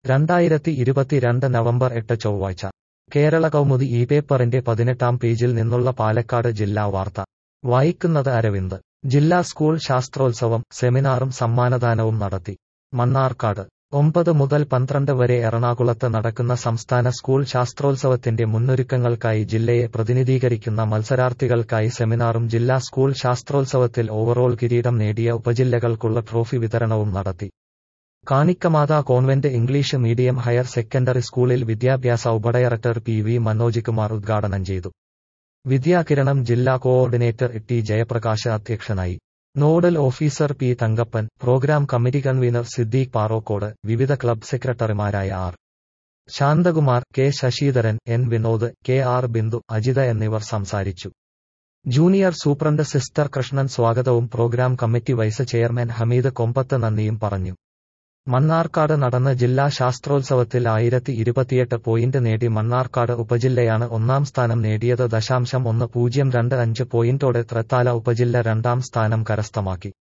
രണ്ടായിരത്തി ഇരുപത്തിരണ്ട് നവംബർ എട്ട് ചൊവ്വാഴ്ച കേരള കൗമുദി ഈ പേപ്പറിന്റെ പതിനെട്ടാം പേജിൽ നിന്നുള്ള പാലക്കാട് ജില്ലാ വാർത്ത വായിക്കുന്നത് അരവിന്ദ് ജില്ലാ സ്കൂൾ ശാസ്ത്രോത്സവം സെമിനാറും സമ്മാനദാനവും നടത്തി മണ്ണാർക്കാട് ഒമ്പത് മുതൽ പന്ത്രണ്ട് വരെ എറണാകുളത്ത് നടക്കുന്ന സംസ്ഥാന സ്കൂൾ ശാസ്ത്രോത്സവത്തിന്റെ മുന്നൊരുക്കങ്ങൾക്കായി ജില്ലയെ പ്രതിനിധീകരിക്കുന്ന മത്സരാർത്ഥികൾക്കായി സെമിനാറും ജില്ലാ സ്കൂൾ ശാസ്ത്രോത്സവത്തിൽ ഓവറോൾ കിരീടം നേടിയ ഉപജില്ലകൾക്കുള്ള ട്രോഫി വിതരണവും നടത്തി Kanikkamatha convent English medium higher secondary സ്കൂളിൽ വിദ്യാഭ്യാസ ഉപഡയറക്ടർ പി വി മനോജ് കുമാർ ഉദ്ഘാടനം ചെയ്തു വിദ്യാകിരണം ജില്ലാ കോഓർഡിനേറ്റർ ടി ജയപ്രകാശ് അധ്യക്ഷനായി nodal officer P Thankappan programme committee convener Siddique Parokode വിവിധ ക്ലബ് സെക്രട്ടറിമാരായ R Santhakumar K Sasidharan N Vinod K R Bindu Ajitha എന്നിവർ സംസാരിച്ചു ജൂനിയർ സൂപ്രണ്ട് സിസ്റ്റർ കൃഷ്ണൻ സ്വാഗതവും programme committee vice chairman Hameed Kombath നന്ദിയും പറഞ്ഞു മണ്ണാർക്കാട് നടന്ന ജില്ലാ ശാസ്ത്രോത്സവത്തിൽ ആയിരത്തി ഇരുപത്തിയെട്ട് പോയിന്റ് നേടി മണ്ണാർക്കാട് ഉപജില്ലയാണ് ഒന്നാം സ്ഥാനം നേടിയത് ദശാംശം ഒന്ന് പൂജ്യം രണ്ട് അഞ്ച് പോയിന്റോടെ ത്രത്താല ഉപജില്ല രണ്ടാം സ്ഥാനം കരസ്ഥമാക്കി